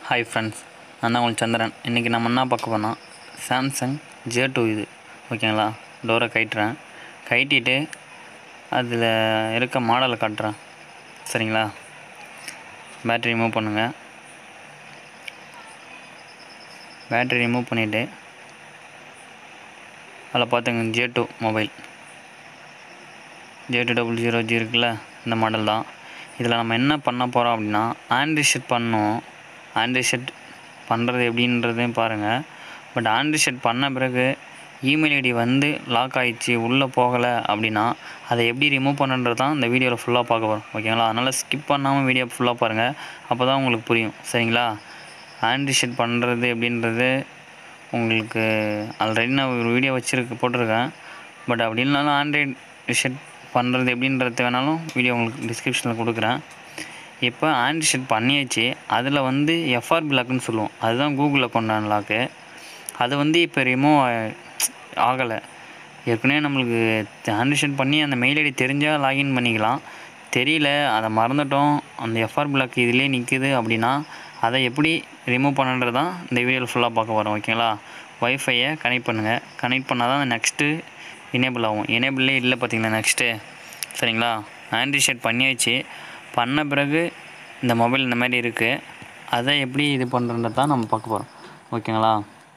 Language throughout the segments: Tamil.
ஹாய் ஃப்ரெண்ட்ஸ் நான் தான் உங்களுக்கு சந்திரன் இன்றைக்கி நம்ம என்ன பார்க்க போனால் சாம்சங் ஜே டூ இது ஓகேங்களா டோரை கயிட்டுறேன் கயிட்டிட்டு அதில் இருக்க மாடலை காட்டுறேன் சரிங்களா பேட்டரி ரிமூவ் பண்ணுங்கள் பேட்டரி ரிமூவ் பண்ணிவிட்டு அதில் பார்த்துங்க J two mobile J two double zero G இருக்குல்ல இந்த மாடல் தான் இதில் நம்ம என்ன பண்ண போகிறோம் அப்படின்னா ஆண்ட்ரி செட் பண்ணோம் ஆண்ட்ரி செட் பண்ணுறது எப்படின்றதையும் பாருங்கள் பட் ஆண்ட்ரி செட் பண்ண பிறகு இமெயில் ஐடி வந்து லாக் ஆயிடுச்சு உள்ளே போகலை அப்படின்னா அதை எப்படி ரிமூவ் பண்ணுன்றது தான் இந்த வீடியோவில் ஃபுல்லாக பார்க்க போகிறோம் ஓகேங்களா அதனால் ஸ்கிப் பண்ணாமல் வீடியோ ஃபுல்லாக பாருங்கள் அப்போ தான் உங்களுக்கு புரியும் சரிங்களா ஆண்ட்ரி செட் பண்ணுறது எப்படின்றது உங்களுக்கு ஆல்ரெடி நான் ஒரு வீடியோ வச்சுருக்கு போட்டிருக்கேன் பட் அப்படி இல்லைனாலும் ஆண்ட்ராய்ட் செட் பண்ணுறது எப்படின்றது வேணாலும் வீடியோ உங்களுக்கு டிஸ்கிரிப்ஷனில் கொடுக்குறேன் இப்போ ஆண்ட்ராய்ட் செட் பண்ணியாச்சு அதில் வந்து எஃப்ஆர்பி லாக்குன்னு சொல்லுவோம் அதுதான் கூகுளில் கொண்டான லாக்கு அது வந்து இப்போ ரிமூவ் ஆகலை ஏற்கனவே நம்மளுக்கு ஆண்ட்ராய்ட் செட் பண்ணி அந்த மெயில் ஐடி தெரிஞ்சால் லாகின் பண்ணிக்கலாம் தெரியல அதை மறந்துட்டோம் அந்த எஃப்ஆர்பி லாக் இதிலே நிற்குது அப்படின்னா அதை எப்படி ரிமூவ் பண்ணுன்றது தான் இந்த வீடியோவில் ஃபுல்லாக பார்க்க போகிறோம் ஓகேங்களா ஒய்ஃபையை கனெக்ட் பண்ணுங்கள் கனெக்ட் பண்ணால் தான் நெக்ஸ்ட்டு எனேபிள் ஆகும் எனேபிளே இல்லை பார்த்தீங்களா நெக்ஸ்ட்டு சரிங்களா ஆண்ட்ரி செட் பண்ணியாச்சு பண்ண பிறகு இந்த மொபைல் இந்த மாதிரி இருக்குது அதை எப்படி இது பண்ணுறது தான் நம்ம பார்க்க போகிறோம் ஓகேங்களா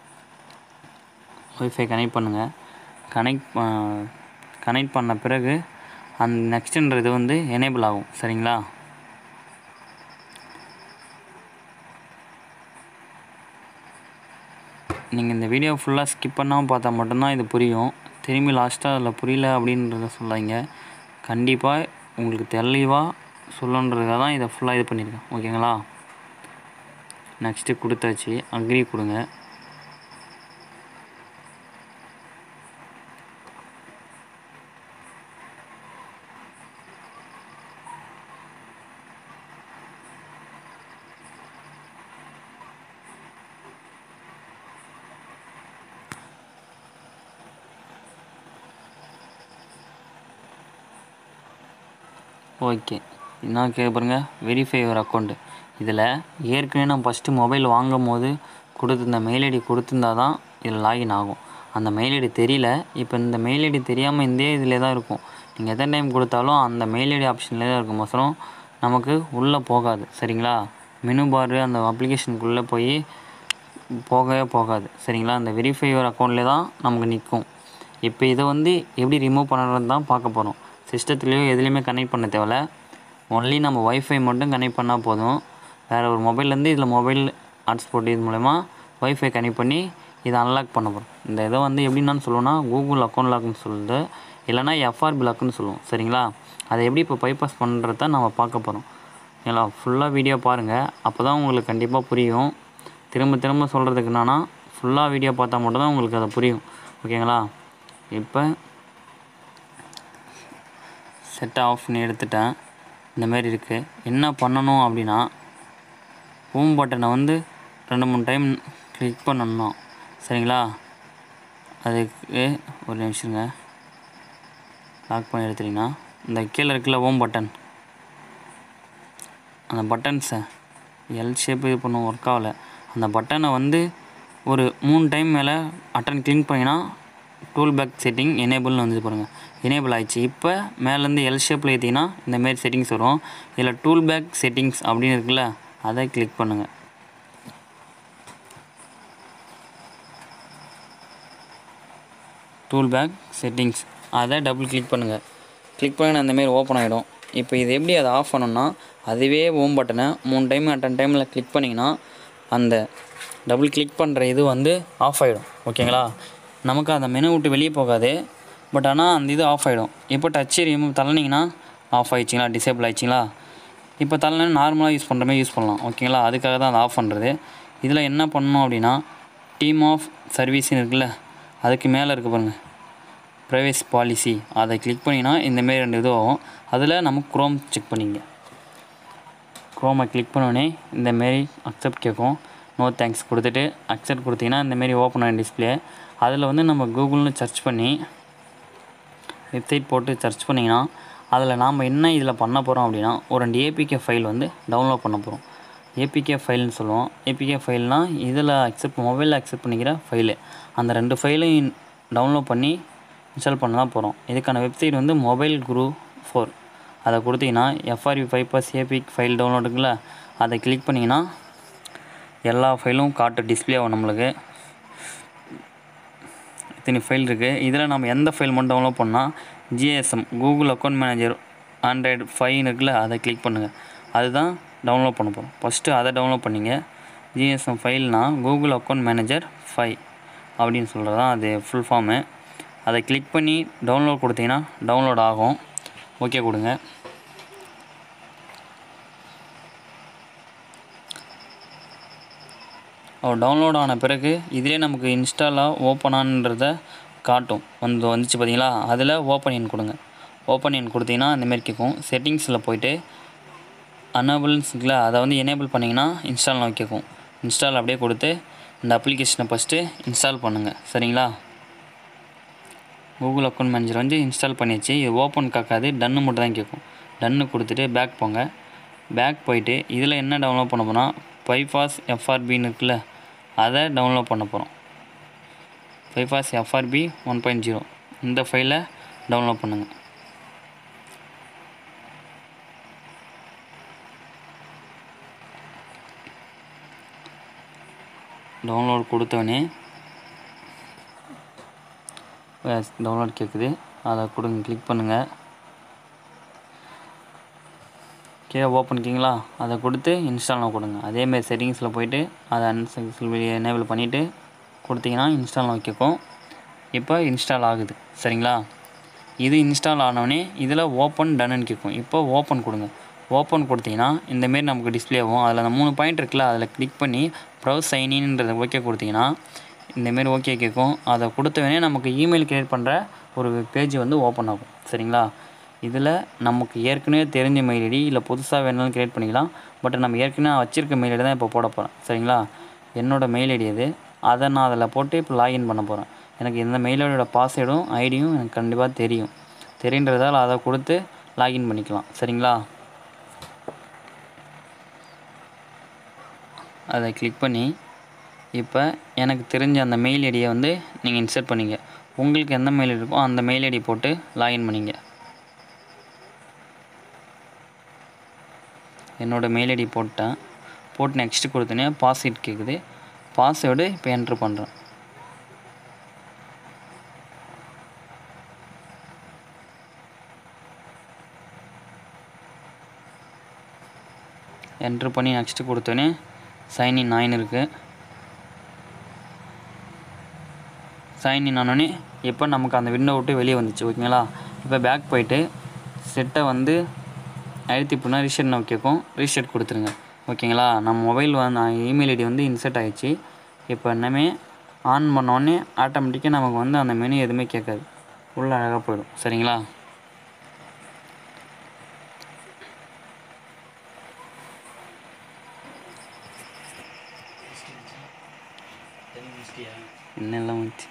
ஒய்ஃபை கனெக்ட் பண்ணுங்கள் கனெக்ட் கனெக்ட் பண்ண பிறகு அந்த நெக்ஸ்ட்டுன்றது வந்து எனேபிள் ஆகும் சரிங்களா நீங்கள் இந்த வீடியோ ஃபுல்லாக ஸ்கிப் பண்ணாமல் பார்த்தா மட்டும்தான் இது புரியும் திரும்பி லாஸ்ட்டாக அதில் புரியல அப்படின்றத சொல்லாதீங்க கண்டிப்பாக உங்களுக்கு தெளிவாக சொல்லணுன்றதுக்காக தான் இதை ஃபுல்லாக இது பண்ணியிருக்கேன் ஓகேங்களா நெக்ஸ்ட்டு கொடுத்தாச்சு அக்ரி கொடுங்க ஓகே என்ன கேட்க பாருங்க வெரிஃபை யுவர் அக்கௌண்ட்டு இதில் ஏற்கனவே நான் ஃபஸ்ட்டு மொபைல் வாங்கும் போது கொடுத்துருந்த மெயில் ஐடி கொடுத்துருந்தா தான் இதில் லாகின் ஆகும் அந்த மெயில் ஐடி தெரியல இப்போ இந்த மெயில் ஐடி தெரியாமல் இந்த இதில் தான் இருக்கும் நீங்கள் எத்தனை டைம் கொடுத்தாலும் அந்த மெயில் ஐடி ஆப்ஷன்லேயே தான் இருக்கும் மொசரம் நமக்கு உள்ளே போகாது சரிங்களா மெனு பாரு அந்த அப்ளிகேஷனுக்குள்ளே போய் போகவே போகாது சரிங்களா அந்த வெரிஃபை யுவர் அக்கௌண்ட்லேயே தான் நமக்கு நிற்கும் இப்போ இதை வந்து எப்படி ரிமூவ் பண்ணுறது தான் பார்க்க போகிறோம் சிஸ்டத்துலேயோ எதுலேயுமே கனெக்ட் பண்ண தேவையில்ல ஒன்லி நம்ம ஒய்ஃபை மட்டும் கனெக்ட் பண்ணால் போதும் வேறு ஒரு மொபைல்லேருந்து இதில் மொபைல் ஹாட்ஸ்பாட் இது மூலயமா ஒய்ஃபை கனெக்ட் பண்ணி இதை அன்லாக் பண்ண போகிறோம் இந்த இதை வந்து எப்படின்னு சொல்லுவோம்னா கூகுள் அக்கௌண்ட் லாக்னு சொல்லுது இல்லைனா எஃப்ஆர்பி லாக்னு சொல்லுவோம் சரிங்களா அதை எப்படி இப்போ பைபாஸ் பண்ணுறத நம்ம பார்க்க போகிறோம் ஓகேங்களா ஃபுல்லாக வீடியோ பாருங்கள் அப்போ தான் உங்களுக்கு கண்டிப்பாக புரியும் திரும்ப திரும்ப சொல்கிறதுக்கு என்னன்னா ஃபுல்லாக வீடியோ பார்த்தா மட்டும்தான் உங்களுக்கு அது புரியும் ஓகேங்களா இப்போ செட் ஆஃப் பண்ணி எடுத்துட்டேன் இந்த மாதிரி இருக்குது என்ன பண்ணணும் அப்படின்னா ஹோம் பட்டனை வந்து ரெண்டு மூணு டைம் கிளிக் பண்ணணும் சரிங்களா அதுக்கு ஒரு நிமிஷங்க லாக் பண்ணி எடுத்துட்டிங்கன்னா இந்த கீழே இருக்குல்ல ஹோம் பட்டன் அந்த பட்டன்ஸை எல் ஷேப் இது பண்ணும் ஒர்க் ஆகலை அந்த பட்டனை வந்து ஒரு மூணு டைம் மேலே அட்டன் கிளிக் பண்ணிங்கன்னா டூல் பேக் செட்டிங் எனேபிள்னு வந்து பாருங்கள் எனேபிள் ஆயிடுச்சு இப்போ மேலேருந்து எல் ஷேப்பில் ஏற்றிங்கன்னா இந்தமாரி செட்டிங்ஸ் வரும் இதில் டூல் பேக் செட்டிங்ஸ் அப்படின்னு இருக்குல்ல அதை கிளிக் பண்ணுங்கள் டூல் பேக் செட்டிங்ஸ் அதை டபுள் கிளிக் பண்ணுங்கள் கிளிக் பண்ணி அந்தமாரி ஓப்பன் ஆகிடும் இப்போ இது எப்படி அதை ஆஃப் பண்ணணும்னா அதுவே ஓம் பட்டனை மூணு டைம் அட்டன் டைமில் கிளிக் பண்ணிங்கன்னா அந்த டபுள் கிளிக் பண்ணுற இது வந்து ஆஃப் ஆகிடும் ஓகேங்களா நமக்கு அந்த மெனு விட்டு வெளியே போகாது பட் ஆனால் அந்த இது ஆஃப் ஆகிடும் இப்போ டச்சு ரிமூவ் தள்ளினீங்கன்னா ஆஃப் ஆகிடுச்சிங்களா டிசேபிள் ஆகிடுச்சிங்களா இப்போ தள்ளனா நார்மலாக யூஸ் பண்ணுற மாதிரி யூஸ் பண்ணலாம் ஓகேங்களா அதுக்காக தான் அதை ஆஃப் பண்ணுறது இதில் என்ன பண்ணணும் அப்படின்னா டீம் ஆஃப் சர்வீஸ்னு இருக்குல்ல அதுக்கு மேலே இருக்க பாருங்கள் ப்ரைவேஸ் பாலிசி அதை கிளிக் பண்ணிங்கன்னா இந்தமாரி ரெண்டு இது ஆகும் அதில் நம்ம குரோம் செக் பண்ணிங்க குரோமை கிளிக் பண்ணோடனே இந்தமாரி அக்செப்ட் கேட்கும் நோ தேங்க்ஸ் கொடுத்துட்டு அக்செப்ட் கொடுத்தீங்கன்னா இந்தமாரி ஓப்பன் ஆகும் டிஸ்பிளே அதில் வந்து நம்ம கூகுள்னு சர்ச் பண்ணி வெப்சைட் போட்டு சர்ச் பண்ணிங்கன்னா அதில் நாம் என்ன இதில் பண்ண போகிறோம் அப்படின்னா ஒரு ரெண்டு ஏபிகே ஃபைல் வந்து டவுன்லோட் பண்ண போகிறோம் ஏபிகே ஃபைல்னு சொல்லுவோம் ஏபிகே ஃபைல்னால் இதில் அக்செப்ட் மொபைலில் அக்செப்ட் பண்ணிக்கிற ஃபைலு அந்த ரெண்டு ஃபைலையும் டவுன்லோட் பண்ணி இன்ஸ்டால் பண்ண தான் போகிறோம் இதுக்கான வெப்சைட் வந்து மொபைல் குரு ஃபோர் அதை கொடுத்தீங்கன்னா F R P five plus A P K file டவுன்லோடுங்கள அதை கிளிக் பண்ணிங்கன்னா எல்லா ஃபைலும் காட்டு டிஸ்பிளே ஆகும் நம்மளுக்கு இத்தனை ஃபைல் இருக்குது இதில் நம்ம எந்த ஃபைல் மட்டும் டவுன்லோட் பண்ணால் G S M Google account manager Android file இருக்குல்ல அதை கிளிக் பண்ணுங்கள் அதுதான் டவுன்லோட் பண்ண போகிறோம் ஃபஸ்ட்டு அதை டவுன்லோட் பண்ணிங்க ஜிஎஸ்எம் ஃபைல்னால் கூகுள் அக்கௌண்ட் மேனேஜர் ஃபைவ் அப்படின்னு சொல்கிறது தான் அது ஃபுல் ஃபார்மு அதை கிளிக் பண்ணி டவுன்லோட் கொடுத்தீங்கன்னா டவுன்லோட் ஆகும் ஓகே கொடுங்க டவுன்லோட் ஆன பிறகு இதிலே நமக்கு இன்ஸ்டாலாக ஓப்பனான்றத காட்டும் வந்து வந்துச்சு பார்த்தீங்களா அதில் ஓப்பன் எண் கொடுங்க ஓப்பன் எண் கொடுத்தீங்கன்னா இந்தமாரி கேட்கும் செட்டிங்ஸில் போயிட்டு அனபிள்ஸில் அதை வந்து எனேபிள் பண்ணிங்கன்னா இன்ஸ்டால் நோக்கி கேட்கும் இன்ஸ்டால் அப்படியே கொடுத்து இந்த அப்ளிகேஷனை ஃபஸ்ட்டு இன்ஸ்டால் பண்ணுங்கள் சரிங்களா கூகுள் அக்கௌண்ட் மேனேஜர் வந்து இன்ஸ்டால் பண்ணியாச்சு இது ஓப்பன் காக்காது டன்னு மட்டும் தான் கேட்கும் டன்னு கொடுத்துட்டு பேக் போங்க பேக் போயிட்டு இதில் என்ன டவுன்லோட் பண்ண போனால் பைபாஸ் எஃப்ஆர்பின்னு இருக்குல்ல அதை டவுன்லோட் பண்ண போகிறோம் bypass F R P one point zero இந்த ஃபைலை டவுன்லோட் பண்ணுங்கள் டவுன்லோட் கொடுத்தவொடனே டவுன்லோட் கேட்குது அதை கொடுங்க கிளிக் பண்ணுங்கள் கீழே ஓப்பன் கிங்களா அதை கொடுத்து இன்ஸ்டால் கொடுங்க அதேமாதிரி செட்டிங்ஸில் போயிட்டு அதை அன்சக்ஸஸ்ஃபுல் எனேபிள் பண்ணிவிட்டு கொடுத்தீங்கன்னா இன்ஸ்டால் கேட்கும் இப்போ இன்ஸ்டால் ஆகுது சரிங்களா இது இன்ஸ்டால் ஆனோடனே இதில் ஓப்பன் டன்னு கேட்கும் இப்போ ஓப்பன் கொடுங்க ஓப்பன் கொடுத்தீங்கன்னா இந்தமாரி நமக்கு டிஸ்பிளே ஆகும் அதில் அந்த மூணு பாயிண்ட் இருக்குல்ல அதில் கிளிக் பண்ணி ப்ரௌஸ் சைனின்றதை ஓகே கொடுத்தீங்கன்னா இந்தமாரி ஓகே கேட்கும் அதை கொடுத்தவொடனே நமக்கு இமெயில் க்ரியேட் பண்ணுற ஒரு பேஜ் வந்து ஓப்பன் ஆகும் சரிங்களா இதில் நமக்கு ஏற்கனவே தெரிஞ்ச மெயில் ஐடி இல்லை புதுசாக வேணாலும் க்ரியேட் பண்ணிக்கலாம் பட் நம்ம ஏற்கனவே வச்சுருக்க மெயில் ஐடி தான் இப்போ போட போகிறேன் சரிங்களா என்னோடய மெயில் ஐடி அது அதை நான் அதில் போட்டு இப்போ லாகின் பண்ண போகிறேன் எனக்கு இந்த மெயில் ஐடியோட பாஸ்வேர்டும் ஐடியும் எனக்கு கண்டிப்பாக தெரியும் தெரின்றதால் அதை கொடுத்து லாகின் பண்ணிக்கலாம் சரிங்களா அதை கிளிக் பண்ணி இப்போ எனக்கு தெரிஞ்ச அந்த மெயில் ஐடியை வந்து நீங்கள் இன்சர்ட் பண்ணிங்க உங்களுக்கு எந்த மெயில் இருக்கோ அந்த மெயில் ஐடி போட்டு லாகின் பண்ணிங்க என்னோடய மெயில் ஐடி போட்டேன் போட்டு நெக்ஸ்ட்டு கொடுத்தோன்னே பாஸ்வேர்ட் கேட்குது பாஸ்வேர்டு இப்போ என்ட்ரு பண்ணுறேன் என்ட்ரு பண்ணி நெக்ஸ்ட்டு கொடுத்தோன்னே சைன்இன் நைன் இருக்குது சைன்இன் ஆனோடனே இப்போ நமக்கு அந்த விண்டோ விட்டு வெளியே வந்துச்சு ஓகேங்களா இப்போ பேக் போயிட்டு செட்டை வந்து அழுத்தி போனால் ரீசெட் நான் கேட்கும் ரீசெட் கொடுத்துருங்க ஓகேங்களா நம்ம மொபைல் வந்து இமெயில் ஐடி வந்து இன்செர்ட் ஆகிடுச்சு இப்போ என்னமே ஆன் பண்ணோடனே ஆட்டோமேட்டிக்காக நமக்கு வந்து அந்த மெனு எதுவுமே கேட்காது உள்ளே அழகாக போயிடும் சரிங்களா என்னெல்லாம் வந்துச்சு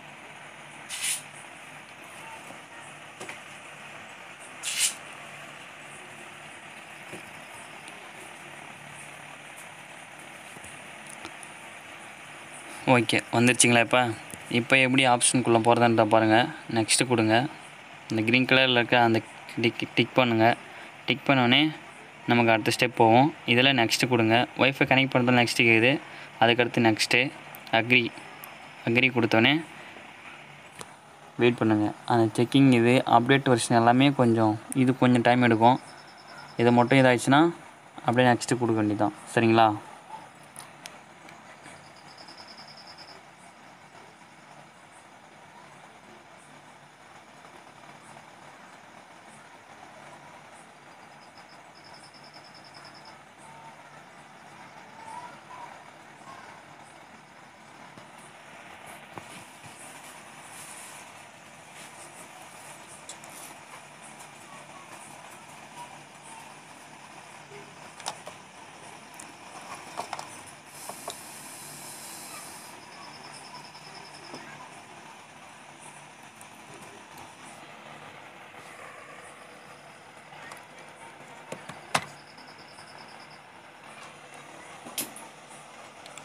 ஓகே வந்துருச்சுங்களா இப்போ இப்போ எப்படி ஆப்ஷனுக்குள்ளே போகிறதுன்ற பாருங்கள் நெக்ஸ்ட்டு கொடுங்க இந்த க்ரீன் கலரில் இருக்க அந்த டிக் டிக் பண்ணுங்கள் டிக் பண்ணோடனே நமக்கு அடுத்த ஸ்டெப் போவோம் இதில் நெக்ஸ்ட்டு கொடுங்க ஒய்ஃபை கனெக்ட் பண்ணுறது நெக்ஸ்ட்டு கேட்குது அதுக்கடுத்து நெக்ஸ்ட்டு அக்ரி அக்ரி கொடுத்தோன்னே வெயிட் பண்ணுங்கள் அந்த செக்கிங் இது அப்டேட் வெர்ஷன் எல்லாமே கொஞ்சம் இது கொஞ்சம் டைம் எடுக்கும் இது மட்டும் இதாகிடுச்சுன்னா அப்படியே நெக்ஸ்ட்டு கொடுக்க வேண்டியதான் சரிங்களா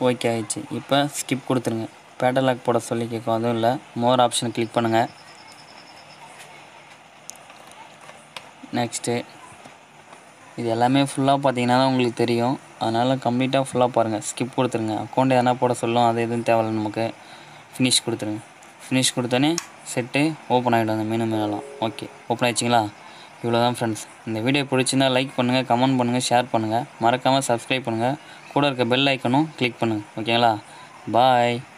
ஓகே ஆயிடுச்சு இப்போ ஸ்கிப் கொடுத்துருங்க பேட்டலாக் போட சொல்லி கேட்கும் அதுவும் இல்லை மோர் ஆப்ஷன் கிளிக் பண்ணுங்கள் நெக்ஸ்ட்டு இது எல்லாமே ஃபுல்லாக பார்த்தீங்கன்னா தான் உங்களுக்கு தெரியும் அதனால் கம்ப்ளீட்டாக ஃபுல்லாக பாருங்கள் ஸ்கிப் கொடுத்துருங்க அக்கௌண்ட் எதனா போட சொல்லும் அது எதுவும் தேவையில்ல நமக்கு ஃபினிஷ் கொடுத்துருங்க ஃபினிஷ் கொடுத்தோன்னே செட்டு ஓப்பன் ஆகிடும் அந்த மெனு மேலாம் ஓகே ஓப்பன் ஆயிடுச்சிங்களா இவ்வளோ தான் ஃப்ரெண்ட்ஸ் இந்த வீடியோ பிடிச்சிருந்தா லைக் பண்ணுங்கள் கமெண்ட் பண்ணுங்கள் ஷேர் பண்ணுங்கள் மறக்காமல் சப்ஸ்கிரைப் பண்ணுங்கள் கூட இருக்க பெல் ஐக்கனும் கிளிக் பண்ணுங்கள் ஓகேங்களா பாய்